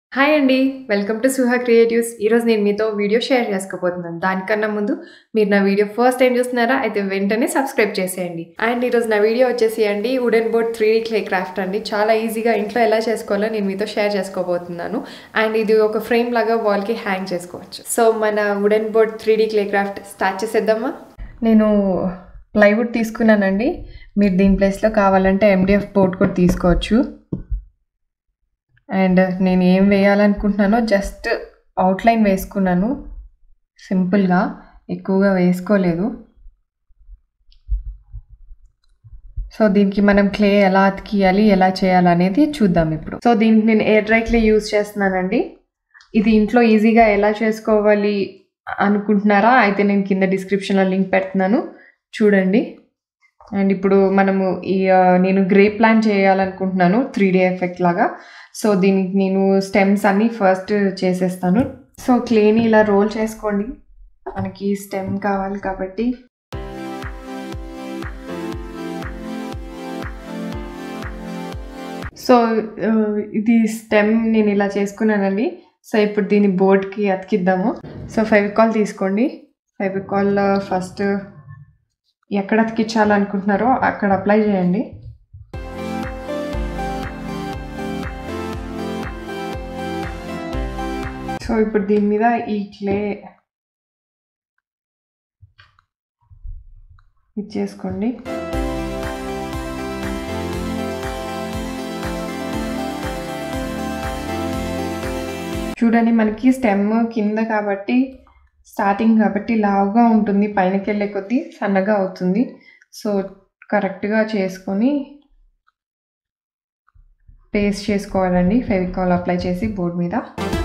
Hi అండి. Welcome to Suha creatives. ఈరోజు నేను మీతో వీడియో షేర్ చేసుకోబోతున్నాను. దానికన్నా ముందు మీరు నా వీడియో ఫస్ట్ టైమ్ చూస్తున్నారా? అయితే వెంటనే సబ్స్క్రైబ్ చేసేయండి. అండ్ ఈరోజు నా వీడియో వచ్చేసి అండి వుడెన్ బోర్డ్ 3డీ క్లే క్రాఫ్ట్ అండి. చాలా ఈజీగా ఇంట్లో ఎలా చేసుకోవాలో నేను మీతో షేర్ చేసుకోబోతున్నాను. అండ్ ఇది ఒక ఫ్రేమ్ లాగా వాల్‌కి హ్యాంగ్ చేసుకోవచ్చు. సో మన వుడెన్ బోర్డ్ 3డీ క్లే క్రాఫ్ట్ స్టార్ట్ చేసేద్దామా? నేను ప్లైవుడ్ తీసుకున్నానండి. మీరు దీని ప్లేస్‌లో కావాలంటే ఎండీఎఫ్ బోర్డ్ కూడా తీసుకోవచ్చు. అండ్ నేను ఏం వేయాలనుకుంటున్నానో జస్ట్ అవుట్‌లైన్ వేసుకున్నాను. సింపుల్‌గా ఎక్కువగా వేసుకోలేదు. సో దీనికి మనం క్లే ఎలా అతికియాలి, ఎలా చేయాలనేది చూద్దాం ఇప్పుడు. సో దీనికి నేను ఎయిర్ డ్రై క్లే యూజ్ చేస్తున్నానండి. ఇది ఇంట్లో ఈజీగా ఎలా చేసుకోవాలి అనుకుంటున్నారా? అయితే నేను కింద డిస్క్రిప్షన్‌లో లింక్ పెడుతున్నాను. చూడండి. అండ్ ఇప్పుడు మనము ఈ ఆహ్, నేను గ్రేప్ ప్లాంట్ చేయాలనుకుంటున్నాను 3డీ ఎఫెక్ట్ లాగా. సో దీనికి నేను స్టెమ్స్ అన్నీ ఫస్ట్ చేసేస్తాను. సో క్లేని ఇలా రోల్ చేసుకోండి. మనకి స్టెమ్ కావాలి కాబట్టి. సో ఆహ్, ఇది స్టెమ్ నేను ఇలా చేసుకున్నానండి. సో ఇప్పుడు దీన్ని బోర్డ్‌కి అతికిద్దాము. సో ఫెవికాల్ తీసుకోండి. ఫెవికాల్ ఫస్ట్ ఎక్కడ అతికించాలనుకుంటున్నారో అక్కడ అప్లై చేయండి. సో ఇప్పుడు దీని మీద ఈ క్లే ఇచ్చేసుకోండి. చూడండి మనకి స్టెమ్ కింద కాబట్టి స్టార్టింగ్ కాబట్టి లావుగా ఉంటుంది. పైనకెళ్ళే కొద్దీ సన్నగా అవుతుంది. సో కరెక్ట్‌గా చేసుకొని పేస్ట్ చేసుకోవాలండి. ఫెవికాల్ అప్లై చేసి బోర్డ్ మీద.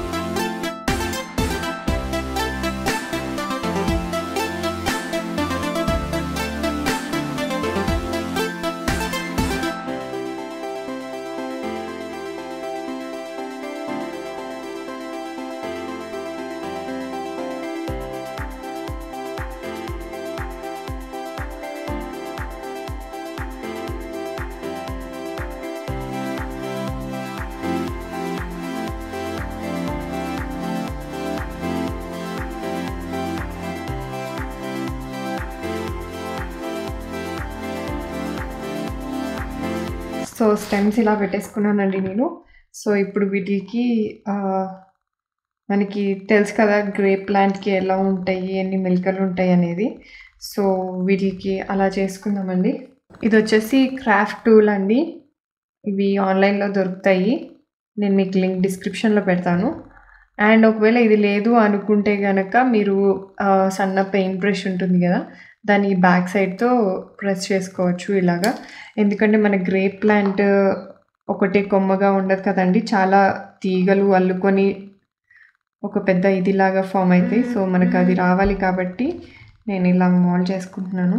సో స్టెమ్స్ ఇలా పెట్టేసుకున్నానండి నేను. సో ఇప్పుడు వీటికి ఆహ్, మనకి తెలుసు కదా గ్రేప్ ప్లాంట్‌కి ఎలా ఉంటాయి, ఎన్ని మెలికలు ఉంటాయి అనేది. సో వీటికి అలా చేసుకుందామండి. ఇదొచ్చేసి క్రాఫ్ట్ టూల్ అండి. ఇవి ఆన్‌లైన్‌లో దొరుకుతాయి. నేను మీకు లింక్ డిస్క్రిప్షన్‌లో పెడతాను. అండ్ ఒకవేళ ఇది లేదు అనుకుంటే గనక మీరు ఆహ్, సన్న పెయింట్ బ్రష్ ఉంటుంది కదా! దాన్ని బ్యాక్ సైడ్‌తో ప్రెస్ చేసుకోవచ్చు ఇలాగా. ఎందుకంటే మన గ్రేప్ ప్లాంట్ ఒకటే కొమ్మగా ఉండదు కదండీ! చాలా తీగలు అల్లుకొని ఒక పెద్ద ఇదిలాగా ఫార్మ్ అయితాయి. సో మనకు అది రావాలి కాబట్టి నేను ఇలా మోల్డ్ చేసుకుంటున్నాను.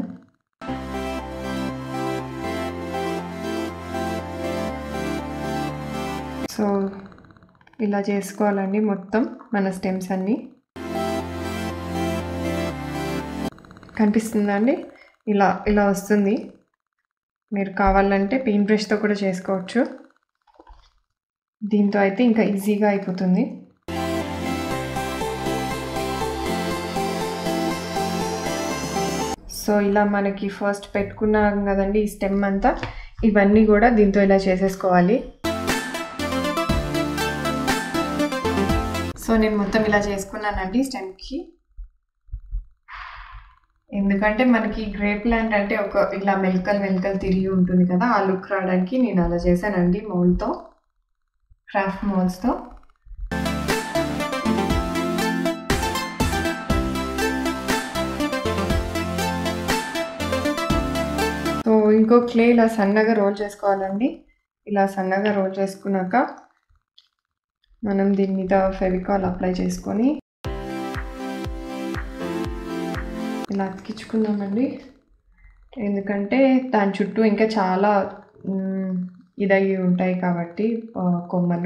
సో ఇలా చేసుకోవాలండి మొత్తం మన స్టెమ్స్ అన్నీ. కనిపిస్తుందా అండి? ఇలా ఇలా వస్తుంది. మీరు కావాలంటే పెయింట్ బ్రష్‌తో కూడా చేసుకోవచ్చు. దీంతో అయితే ఇంకా ఈజీగా అయిపోతుంది. సో ఇలా మనకి ఫస్ట్ పెట్టుకున్నాం కదండీ! ఈ స్టెమ్ అంతా. ఇవన్నీ కూడా దీంతో ఇలా చేసేసుకోవాలి. సో నేను మొత్తం ఇలా చేసుకున్నానండి స్టెమ్‌కి. ఎందుకంటే మనకి గ్రేప్ ప్లాంట్ అంటే ఒక ఇలా మెలికలు మెలికలు తిరిగి ఉంటుంది కదా! ఆ లుక్ రావడానికి నేను అలా చేశానండి మౌల్డ్‌తో. క్రాఫ్ట్ మౌల్డ్స్‌తో. సో ఇంకో క్లే ఇలా సన్నగా రోల్ చేసుకోవాలండి. ఇలా సన్నగా రోల్ చేసుకున్నాక మనం దీని మీద ఫెవికాల్ అప్లై చేసుకొని ఇలా అతికించుకుందామండి. ఎందుకంటే దాని చుట్టూ ఇంకా చాలా హ్మ్, ఇదయ్యి ఉంటాయి కాబట్టి ఆహ్, కొమ్మలు.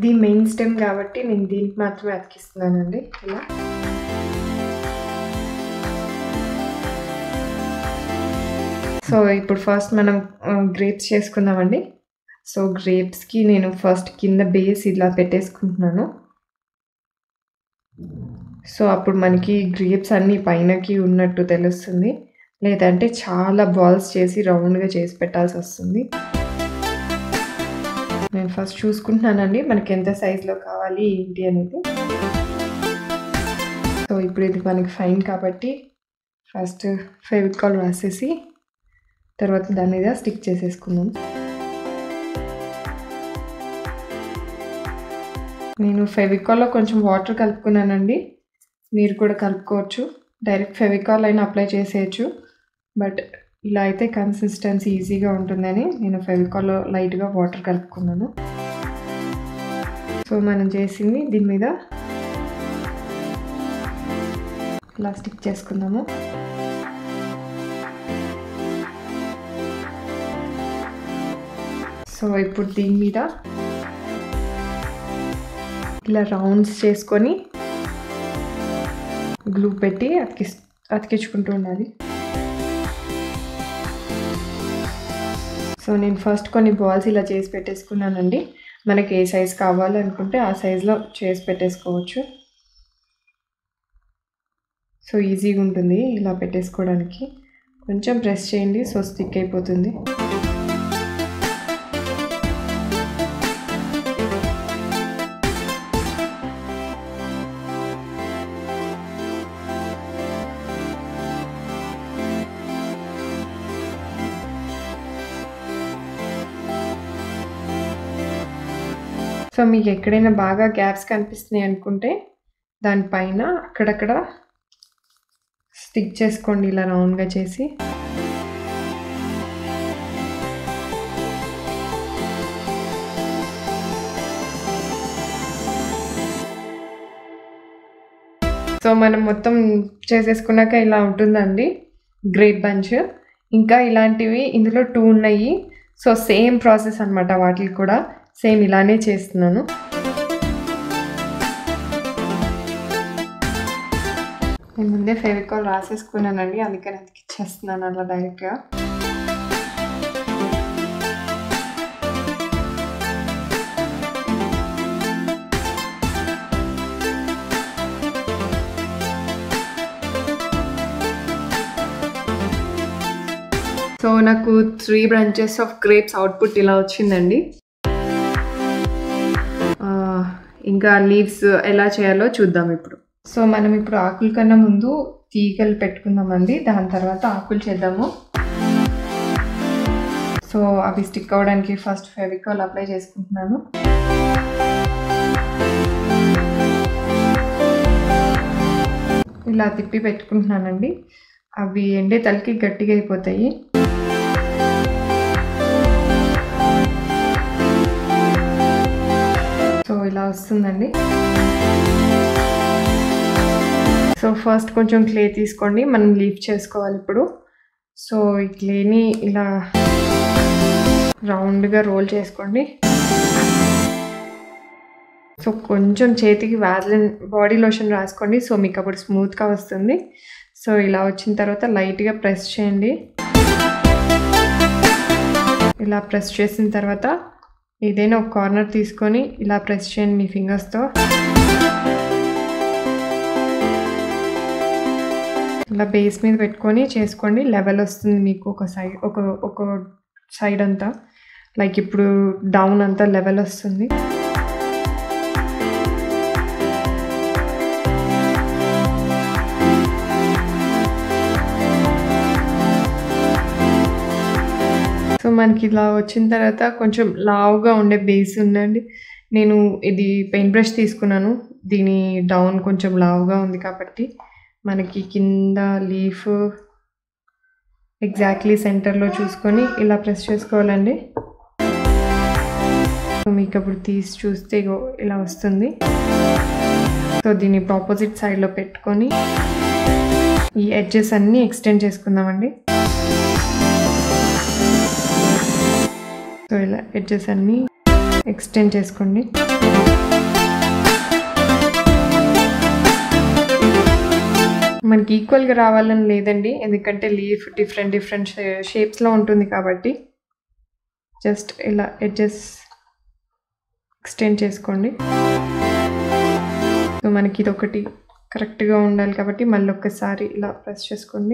ఇది మెయిన్ స్టెమ్ కాబట్టి నేను దీనికి మాత్రమే అతికిస్తున్నానండి ఇలా సో ఇప్పుడు ఫస్ట్ మనం గ్రేప్స్ చేసుకుందామండి సో గ్రేప్స్కి నేను ఫస్ట్ కింద బేస్ ఇలా పెట్టేసుకుంటున్నాను సో అప్పుడు మనకి గ్రేప్స్ అన్నీ పైనకి ఉన్నట్టు తెలుస్తుంది లేదంటే చాలా బాల్స్ చేసి రౌండ్గా చేసి పెట్టాల్సి వస్తుంది నేను ఫస్ట్ చూసుకుంటున్నానండి మనకి ఎంత సైజులో కావాలి ఏంటి అనేది సో ఇప్పుడు ఇది మనకి ఫైన్ కాబట్టి ఫస్ట్ ఫెవికాల్ రాసేసి తర్వాత దాని మీద స్టిక్ చేసేసుకుందాం నేను ఫెవికాల్లో కొంచెం వాటర్ కలుపుకున్నానండి మీరు కూడా కలుపుకోవచ్చు డైరెక్ట్ ఫెవికాల్ అయినా అప్లై చేసేయచ్చు బట్ ఇలా అయితే కన్సిస్టెన్సీ ఈజీగా ఉంటుందని నేను ఫెవికాల్లో లైట్గా వాటర్ కలుపుకున్నాను సో మనం చేసింది దీని మీద ఇలా స్టిక్ చేసుకుందాము సో ఇప్పుడు దీని మీద ఇలా రౌండ్స్ చేసుకొని గ్లూ పెట్టి అతికి అతికించుకుంటూ ఉండాలి సో నేను ఫస్ట్ కొన్ని బాల్స్ ఇలా చేసి పెట్టేసుకున్నానండి మనకి ఏ సైజ్ కావాలనుకుంటే ఆ సైజులో చేసి పెట్టేసుకోవచ్చు సో ఈజీగా ఉంటుంది ఇలా పెట్టేసుకోవడానికి కొంచెం ప్రెస్ చేయండి సో స్టిక్ అయిపోతుంది సో మీకు ఎక్కడైనా బాగా గ్యాప్స్ కనిపిస్తున్నాయి అనుకుంటే దానిపైన అక్కడక్కడ స్టిక్ చేసుకోండి ఇలా రౌండ్గా చేసి సో మనం మొత్తం చేసేసుకున్నాక ఇలా ఉంటుందండి గ్రేట్ బంచ్ ఇంకా ఇలాంటివి ఇందులో టూ ఉన్నాయి సో సేమ్ ప్రాసెస్ అనమాట వాటికి కూడా సేమ్ ఇలానే చేస్తున్నాను నేను ముందే ఫెవికాల్ రాసేసుకున్నానండి అందుకని అతికిచ్చేస్తున్నాను అలా డైరెక్ట్గా సో నాకు three branches of grapes output ఇలా వచ్చిందండి ఇంకా లీవ్స్ ఎలా చేయాలో చూద్దాం ఇప్పుడు సో మనం ఇప్పుడు ఆకుల కన్నా ముందు తీగలు పెట్టుకుందామండి దాని తర్వాత ఆకులు చేద్దాము సో అవి స్టిక్ అవ్వడానికి ఫస్ట్ ఫెవికాల్ అప్లై చేసుకుంటున్నాను ఇలా తిప్పి పెట్టుకుంటున్నానండి అవి ఎండే తలకి గట్టిగా అయిపోతాయి సో ఇలా వస్తుందండి సో ఫస్ట్ కొంచెం క్లే తీసుకోండి మనం లీఫ్ చేసుకోవాలి ఇప్పుడు సో ఈ క్లేని ఇలా రౌండ్గా రోల్ చేసుకోండి సో కొంచెం చేతికి వ్యాజ్లిన్ బాడీ లోషన్ రాసుకోండి సో మీకు అప్పుడు స్మూత్గా వస్తుంది సో ఇలా వచ్చిన తర్వాత లైట్గా ప్రెస్ చేయండి ఇలా ప్రెస్ చేసిన తర్వాత ఏదైనా ఒక కార్నర్ తీసుకొని ఇలా ప్రెస్ చేయండి మీ ఫింగర్స్తో ఇలా బేస్ మీద పెట్టుకొని చేసుకోండి లెవెల్ వస్తుంది మీకు ఒక సైడ్ ఒక ఒక సైడ్ అంతా లైక్ ఇప్పుడు డౌన్ అంతా లెవెల్ వస్తుంది సో మనకి ఇలా వచ్చిన తర్వాత కొంచెం లావుగా ఉండే బేస్ ఉందండి నేను ఇది పెయింట్ బ్రష్ తీసుకున్నాను దీని డౌన్ కొంచెం లావుగా ఉంది కాబట్టి మనకి కింద లీఫ్ ఎగ్జాక్ట్లీ సెంటర్లో చూసుకొని ఇలా ప్రెస్ చేసుకోవాలండి మీకు అప్పుడు తీసి చూస్తే ఇగో ఇలా వస్తుంది సో దీన్ని ఇప్పుడు ఆపోజిట్ సైడ్లో పెట్టుకొని ఈ ఎడ్జెస్ అన్నీ ఎక్స్టెండ్ చేసుకుందామండి సో ఇలా ఎడ్జెస్ అన్నీ ఎక్స్టెండ్ చేసుకోండి మనకి ఈక్వల్గా రావాలని లేదండి ఎందుకంటే లీఫ్ డిఫరెంట్ డిఫరెంట్ షేప్స్లో ఉంటుంది కాబట్టి జస్ట్ ఇలా ఎడ్జెస్ ఎక్స్టెండ్ చేసుకోండి సో మనకి ఇది ఒకటి కరెక్ట్గా ఉండాలి కాబట్టి మళ్ళీ ఒక్కసారి ఇలా ప్రెస్ చేసుకోండి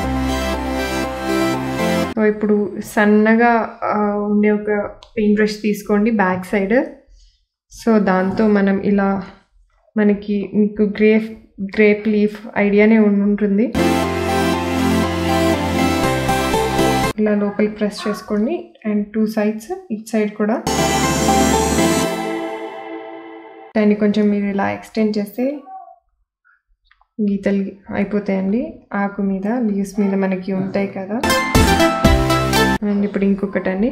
సో ఇప్పుడు సన్నగా ఆ, ఉండే ఒక పెయింట్ బ్రష్ తీసుకోండి బ్యాక్ సైడ్ సో దాంతో మనం ఇలా మనకి మీకు గ్రేప్ గ్రేప్ లీఫ్ ఐడియానే ఉంటుంది ఇలా లోపలికి ప్రెస్ చేసుకోండి and two sides it side కూడా దాన్ని కొంచెం మీరు ఇలా ఎక్స్టెండ్ చేస్తే గీతలు అయిపోతాయండి ఆకు మీద లీవ్స్ మీద మనకి ఉంటాయి కదా అండ్ ఇప్పుడు ఇంకొకటి అండి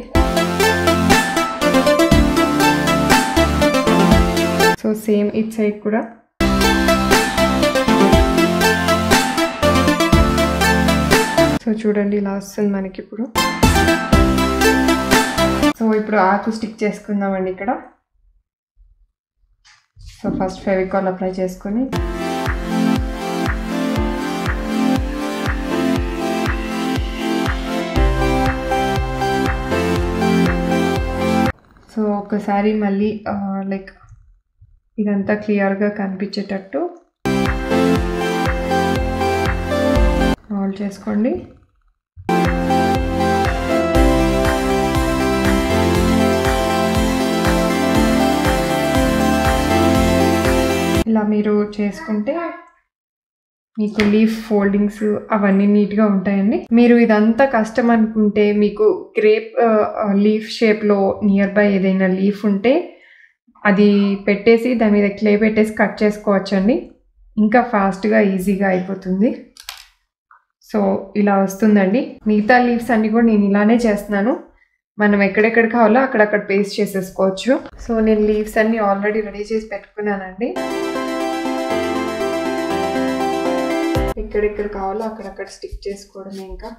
సో సేమ్ ఇట్ సైడ్ కూడా సో చూడండి ఇలా వస్తుంది మనకి ఇప్పుడు సో ఇప్పుడు ఆకు స్టిక్ చేసుకుందామండి ఇక్కడ సో ఫస్ట్ ఫెవికాల్ అప్లై చేసుకొని సో ఒకసారి మళ్ళీ లైక్ ఇదంతా క్లియర్గా కనిపించేటట్టు రోల్ చేసుకోండి ఇలా మీరు చేసుకుంటే మీకు లీఫ్ ఫోల్డింగ్స్ అవన్నీ నీట్గా ఉంటాయండి మీరు ఇదంతా కష్టం అనుకుంటే మీకు గ్రేప్ లీఫ్ షేప్లో నియర్ బై ఏదైనా లీఫ్ ఉంటే అది పెట్టేసి దాని మీద క్లే పెట్టేసి కట్ చేసుకోవచ్చండి ఇంకా ఫాస్ట్గా ఈజీగా అయిపోతుంది సో ఇలా వస్తుందండి మిగతా లీవ్స్ అన్ని కూడా నేను ఇలానే చేస్తున్నాను మనం ఎక్కడెక్కడ కావాలో అక్కడక్కడ పేస్ట్ చేసేసుకోవచ్చు సో నేను లీవ్స్ అన్ని ఆల్రెడీ రెడీ చేసి పెట్టుకున్నానండి ఎక్కడెక్కడ కావాలో అక్కడక్కడ స్టిక్ చేసుకోవడమే ఇంకా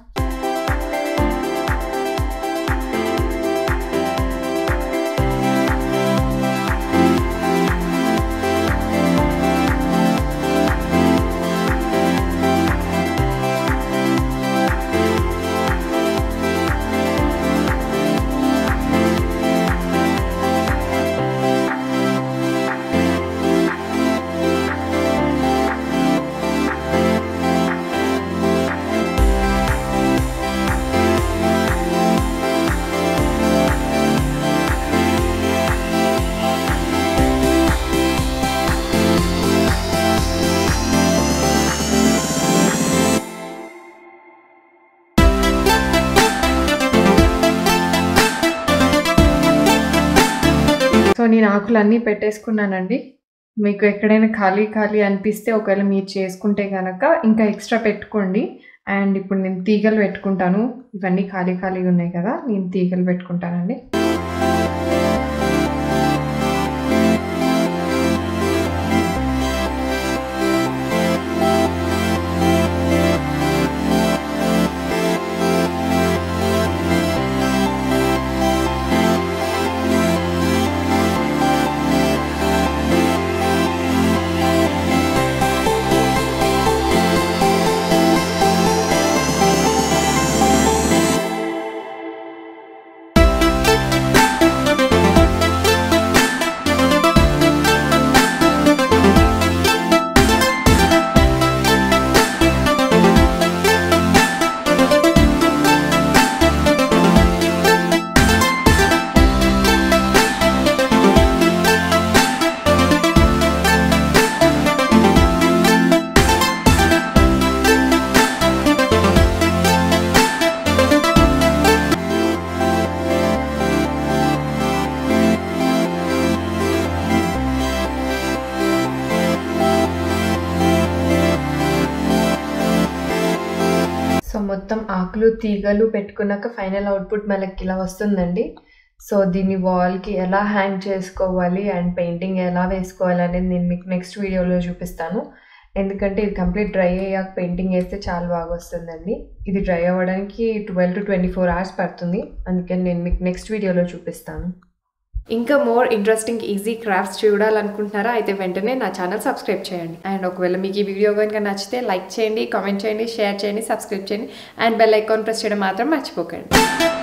సో నేను ఆకులన్నీ పెట్టేసుకున్నానండి మీకు ఎక్కడైనా ఖాళీ ఖాళీ అనిపిస్తే ఒకవేళ మీరు చేసుకుంటే కనుక ఇంకా ఎక్స్ట్రా పెట్టుకోండి అండ్ ఇప్పుడు నేను తీగలు పెట్టుకుంటాను ఇవన్నీ ఖాళీ ఖాళీగా ఉన్నాయి కదా నేను తీగలు పెట్టుకుంటానండి సో మొత్తం ఆకులు తీగలు పెట్టుకున్నాక ఫైనల్ అవుట్పుట్ మనకి ఇలా వస్తుందండి సో దీన్ని వాల్కి ఎలా హ్యాంగ్ చేసుకోవాలి అండ్ పెయింటింగ్ ఎలా వేసుకోవాలి అనేది నేను మీకు నెక్స్ట్ వీడియోలో చూపిస్తాను ఎందుకంటే ఇది కంప్లీట్ డ్రై అయ్యాక పెయింటింగ్ వేస్తే చాలా బాగా వస్తుందండి ఇది డ్రై అవ్వడానికి twelve to twenty four hours పడుతుంది అందుకని నేను మీకు నెక్స్ట్ వీడియోలో చూపిస్తాను ఇంకా మోర్ ఇంట్రెస్టింగ్ ఈజీ క్రాఫ్ట్స్ చూడాలనుకుంటున్నారా అయితే వెంటనే నా ఛానల్ సబ్స్క్రైబ్ చేయండి అండ్ ఒకవేళ మీకు ఈ వీడియో కనుక నచ్చితే లైక్ చేయండి కామెంట్ చేయండి షేర్ చేయండి సబ్స్క్రైబ్ చేయండి అండ్ బెల్ ఐకాన్ ప్రెస్ చేయడం మాత్రం మర్చిపోకండి